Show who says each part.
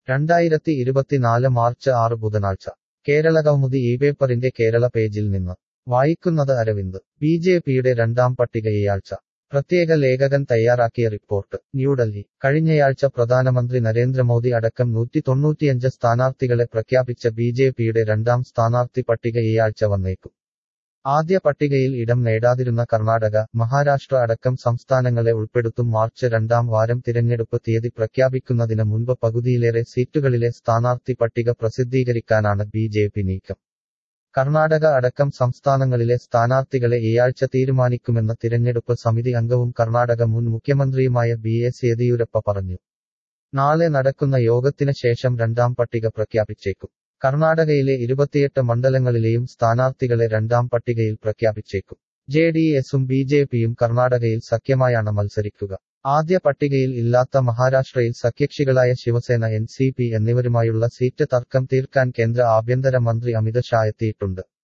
Speaker 1: രണ്ടായിരത്തി ഇരുപത്തിനാല് മാർച്ച് ആറ് ബുധനാഴ്ച കേരളകൗമുദി ഈ പേപ്പറിന്റെ കേരള പേജിൽ നിന്ന് വായിക്കുന്നത് അരവിന്ദ് ബി ജെ പിയുടെ രണ്ടാം പട്ടിക ഈയാഴ്ച പ്രത്യേക ലേഖകൻ തയ്യാറാക്കിയ റിപ്പോർട്ട് ന്യൂഡൽഹി കഴിഞ്ഞയാഴ്ച പ്രധാനമന്ത്രി നരേന്ദ്രമോദി അടക്കം നൂറ്റി തൊണ്ണൂറ്റിയഞ്ച് സ്ഥാനാർത്ഥികളെ പ്രഖ്യാപിച്ച ബി ജെ പിയുടെ രണ്ടാം സ്ഥാനാർത്ഥി പട്ടിക ഈയാഴ്ച വന്നേക്കും ആദ്യ പട്ടികയിൽ ഇടം നേടാതിരുന്ന കർണാടക മഹാരാഷ്ട്ര അടക്കം സംസ്ഥാനങ്ങളെ ഉൾപ്പെടുത്തും മാർച്ച് രണ്ടാം വാരം തിരഞ്ഞെടുപ്പ് തീയതി പ്രഖ്യാപിക്കുന്നതിന് മുൻപ് പകുതിയിലേറെ സീറ്റുകളിലെ സ്ഥാനാർത്ഥി പട്ടിക പ്രസിദ്ധീകരിക്കാനാണ് ബി ജെ പി നീക്കം കർണാടക അടക്കം സംസ്ഥാനങ്ങളിലെ സ്ഥാനാർത്ഥികളെ ഈയാഴ്ച തീരുമാനിക്കുമെന്ന് തിരഞ്ഞെടുപ്പ് സമിതി അംഗവും കർണാടക മുൻ മുഖ്യമന്ത്രിയുമായ ബി എസ് യെദിയൂരപ്പ പറഞ്ഞു നാളെ നടക്കുന്ന യോഗത്തിന് ശേഷം രണ്ടാം പട്ടിക പ്രഖ്യാപിച്ചേക്കും കർണാടകയിലെ ഇരുപത്തിയെട്ട് മണ്ഡലങ്ങളിലെയും സ്ഥാനാർത്ഥികളെ രണ്ടാം പട്ടികയിൽ പ്രഖ്യാപിച്ചേക്കും ജെ ഡി എസും ബി ജെ പിയും കർണാടകയിൽ സഖ്യമായാണ് മത്സരിക്കുക ആദ്യ പട്ടികയിൽ ഇല്ലാത്ത മഹാരാഷ്ട്രയിൽ സഖ്യകക്ഷികളായ ശിവസേന എൻ സി പി എന്നിവരുമായുള്ള സീറ്റ് തർക്കം തീർക്കാൻ കേന്ദ്ര ആഭ്യന്തര മന്ത്രി അമിത് ഷാ എത്തിയിട്ടുണ്ട്